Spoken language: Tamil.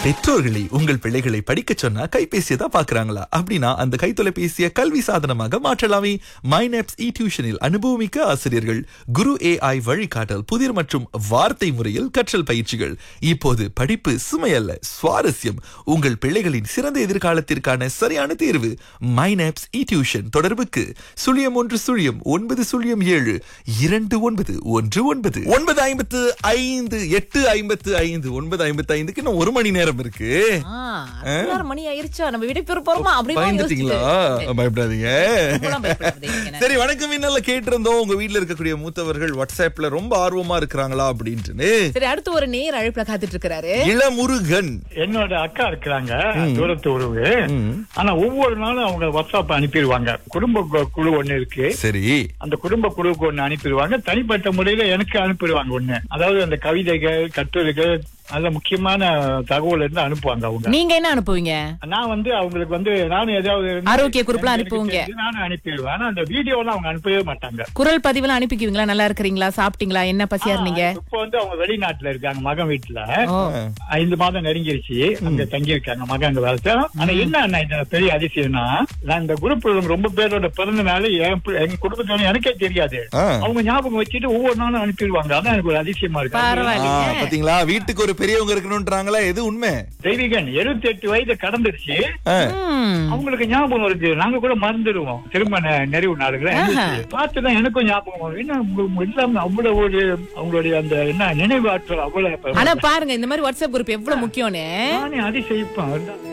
பெற்றோர்களை உங்கள் பிள்ளைகளை படிக்க சொன்னா கைபேசியை தான் பாக்குறாங்களா அப்படின்னா அந்த கைத்தொலைபேசியை கல்வி சாதனமாக மாற்றலாமே மைனப்ஸ் இ டியூஷனில் அனுபவமிக்க ஆசிரியர்கள் குரு ஏஐ வழிகாட்டல் புதிர் மற்றும் வார்த்தை முறையில் கற்றல் பயிற்சிகள் இப்போது படிப்பு சுமையல்ல சுவாரஸ்யம் உங்கள் பிள்ளைகளின் சிறந்த எதிர்காலத்திற்கான சரியான தேர்வு மைனப்ஸ் இ டியூஷன் தொடர்புக்கு சுழியம் ஒன்று சுழியம் ஒன்பது சுழியம் ஏழு இரண்டு ஒன்பது ஒன்று ஒன்பது ஒன்பது ஐம்பத்து ஐந்து எட்டு ஐம்பத்து ஐந்து ஒன்பது ஐம்பத்து ஐந்துக்கு இன்னும் ஒரு மணி நேரம் இருக்கு ஆ, பதினாறு மணி ஆயிருச்சா நம்ம விடை பெற போறோமா அப்படின்னு பயந்துட்டீங்களா பயப்படாதீங்க ரொம்பலாம் பயப்படாதீங்க. சரி வணக்கம் இன்னல கேட்டிருந்தோம் உங்க வீட்ல இருக்கக்கூடிய மூத்தவர்கள் வாட்ஸ்அப்ல ரொம்ப ஆர்வமா இருக்காங்களா அப்படின்ட்டு சரி அடுத்து ஒரு நேர் அழைப்புல காத்துட்டு இருக்காரு இளமுருகன் என்னோட அக்கா இருக்கிறாங்க தூரத்து உறவு ஆனா ஒவ்வொரு நாளும் அவங்க வாட்ஸ்அப் அனுப்பிடுவாங்க குடும்ப கு- குழு ஒண்ணு இருக்கு சரி அந்த குடும்ப குழுவுக்கு ஒண்ணு அனுப்பிடுவாங்க தனிப்பட்ட முறையில எனக்கு அனுப்பிடுவாங்க ஒண்ணு அதாவது அந்த கவிதைகள் கட்டுரைகள் நல்ல முக்கியமான தகவல் இருந்து அனுப்புவாங்க அவங்க நீங்க என்ன அனுப்புவீங்க நான் வந்து அவங்களுக்கு வந்து நானும் ஏதாவது இருந்து- ஆரோக்கிய குறிப்புலாம் எனக்கு அனுப்புவீங்க. தெரிஞ்சு நானும் அனுப்பிடுவேன் ஆனா அந்த வீடியோலாம் அவங்க அனுப்பவே மாட்டாங்க குரல் பதிவுலாம் அனுப்பிக்குவீங்களா நல்லா இருக்கிறீங்களா சாப்பிட்டீங்களா என்ன பசியா இருந்தீங்க இப்போ வந்து அவங்க வெளிநாட்டுல இருக்காங்க மகன் வீட்டுல ஓ ஐந்து மாதம் நெருங்கிருச்சு அங்க தங்கி இருக்காங்க மகன் அங்க வேலை செய்யறான். ஆனா என்ன அண்ணா இதுல பெரிய அதிசயம்னா நான் இந்த குரூப் ரொம்ப பேரோட பிறந்த நாள் என் பி- எங்க குடும்பத்தோட எனக்கே தெரியாது ஆ. அவங்க ஞாபகம் வச்சுட்டு ஒவ்வொரு நாளும் அனுப்பிடுவாங்க அதான் எனக்கு ஒரு அதிசயமா இருக்கு ஆ, பரவாயில்லையே பாத்தீங்களா வீட்டுக்கு ஒரு பெரியவங்க இருக்கணும்ன்றாங்களா எது உண்மை தெய்வீகன் எழுபத்தி எட்டு வயது கடந்துருச்சு ஆ. ம். அவங்களுக்கு ஞாபகம் வருது நாங்க கூட மறந்துடுவோம் திரும்ப நெ- நிறைவு நாளுகளை பார்த்துதான் எனக்கும் ஞாபகம் வரும் என்ன உங்க இல்லாம அவ்வளவு ஒரு அவங்களுடைய அந்த என்ன நினைவு ஆற்றல் அவ்வளவு ஆனா பாருங்க இந்த மாதிரி வாட்ஸ்அப் குரூப் எவ்வளவு முக்கியம்னு நானே அதிசயிப்பேன்